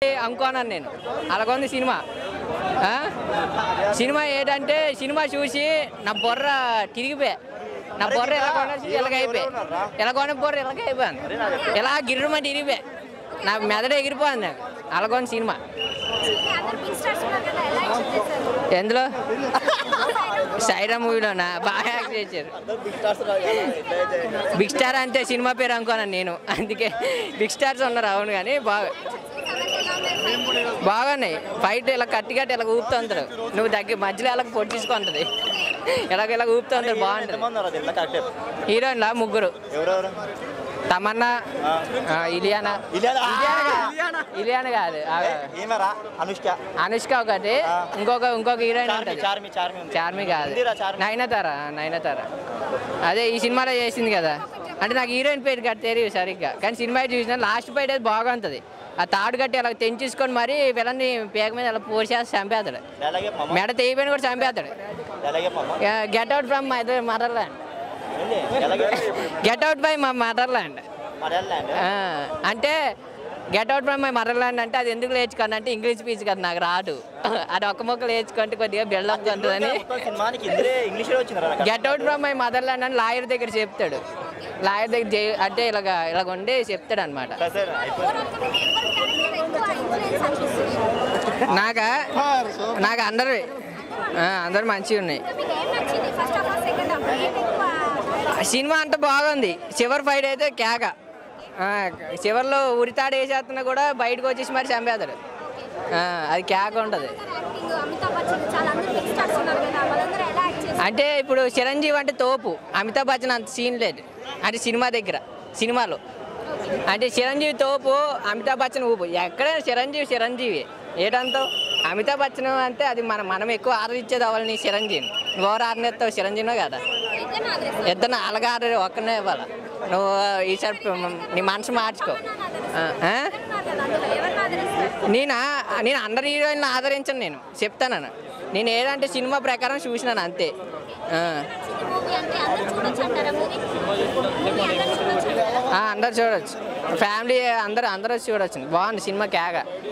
అనుకోనాను నేను అలాగొంది సినిమా ఆ? సినిమా ఏంటంటే సినిమా చూసి నా బొర్ర తిరిగిపోయా నా బొర్ర ఎలా కొనేసి ఇలాగైపోయా ఎలా కొనే బొర్ర ఇలాగ అయిపోయాను ఇలా గిర్రమ తిరిగిపోయా నా మెదడు ఎగిరిపోయింది నాకు అలాగొంది సినిమా అందరు బిగ్ స్టార్స్ ఉన్నారు కదా ఎలా యాక్షన్ చేశారు ఎందులో సైరా మూవీలోనా బాగా యాక్ట్ చేశారు బిగ్ స్టార్ అంటే సినిమా పేరు అనుకోనాను నేను అందుకే బిగ్ స్టార్స్ ఉన్నారు అవును కానీ బాగా బాగున్నాయి ఫైట్ ఇలా కట్టి కట్టి ఇలా ఊపుతూ ఉంటారు నువ్వు దగ్గర మధ్యలో ఇలా పొట్టించుకుంటుంది ఇలాగ ఇలా ఊపుతూ ఉంటారు బాగుంటుంది హీరోయిన్లా ముగ్గురు ఎవరెవరు తమన్నా ఆ, ఇలియానా ఇలియానా? ఇలియానా కాదు. ఇలియానా కాదు ఆ, ఏమరా అనుష్క అనుష్క ఒకటి ఇంకొక ఇంకొక హీరోయిన్ చార్మి ఉంటుంది చార్మి చార్మి ఉంది. చార్మి కాదు ఉందిరా చార్మి. నయనతార నయనతార అదే ఈ సినిమాలో చేసింది కదా అంటే నాకు హీరోయిన్ పేరు కట్టి తెలియదు సరిగ్గా కానీ సినిమా చూసిన లాస్ట్ ఫైట్ అయితే బాగుంటుంది ఆ తాడు కట్టి అలా తెంచేసుకొని మరి పిల్లని పేక మీద అలా పోసేసి చంపేస్తాడు ఎలాగే మామ మెడ తెగిపోయిన కూడా చంపేస్తాడు ఎలాగే మామ get out from my motherland ఏంది? ఎలాగే గెట్ అవుట్ బై మా మదర్ ల్యాండ్ మరి వెళ్ళండి అంటే get out from my motherland అంటే అది ఎందుకు నేర్చుకోను అంటే ఇంగ్లీష్ స్పీచ్ కదా నాకు రాదు అది ఒక్క మొక్క నేర్చుకుంటే కొద్దిగా బిల్డప్ ఉంటుందని మొత్తం సినిమానికి ఇందులో ఇంగ్లీష్లో వచ్చింది రా get out from my motherland అని లాయర్ దగ్గర చెప్తాడు లాయర్ దగ్గర చే- అంటే ఇలాగ ఇలాగ ఉండి చెప్తాడు అనమాట సరే అయిపోయింది ఎక్కువ ఇన్ఫ్లుయెన్స్ అనిపిస్తుంది నాకా నాకు అందరు అందరు మంచిగా ఉన్నాయి మీకు ఏం నచ్చింది ఫస్ట్ హాఫ్ సెకండ్ హాఫ్ ఏం ఎక్కువ సినిమా అంతా బాగుంది చివరి ఫైట్ అయితే కేక ఆ, చివరిలో ఉరితాడు వేసేస్తున్నా కూడా బయటకు వచ్చేసి మరి చంపేస్తాడు ఆ, అది కేక ఉంటుంది యాక్టింగ్ అమితాబ్ బచ్చన్ చాలా అందరు బిగ్ స్టార్స్ ఉన్నారు కదా వాళ్ళందరూ ఎలా యాక్ట్ చేస్తారు అంటే ఇప్పుడు చిరంజీవి అంటే తోపు అమితాబ్ బచ్చన్ అంత సీన్ లేదు అంటే సినిమా దగ్గర సినిమాలో అంటే చిరంజీవి తోపు అమితాబ్ బచ్చన్ ఊపు ఎక్కడైనా చిరంజీవి చిరంజీవి ఏటంతావు అమితాబ్ బచ్చన్ అంటే అది మనం మనం ఎక్కువ ఆర్డర్ ఇచ్చేది అవ్వాలి నీ చిరంజీవిని నువ్వు ఎవరు ఆర్డర్ ఇస్తావు చిరంజీవినో కదా ఇద్దరు ఆదరిస్తారు ఇద్దరు అలాగే ఆర్డర్ ఒక్కనే ఇవ్వాలి నువ్వు ఈసారి నీ మనసు మార్చుకో ఆ, ఆ? ఎవరిని ఆదరిస్తారు నేనా నేను అందరు హీరోయిన్లు ఆదరించను నేను చెప్తాను నేను ఏదంటే సినిమా ప్రకారం చూసినాను అంతే ఆ. మూవీ అంటే అందరు చూడొచ్చు అంటారా మూవీ అందరు చూడొచ్చు ఆ, అందరు చూడొచ్చు ఫ్యామిలీ అందరు అందరూ చూడొచ్చు బాగుంది సినిమా కేగా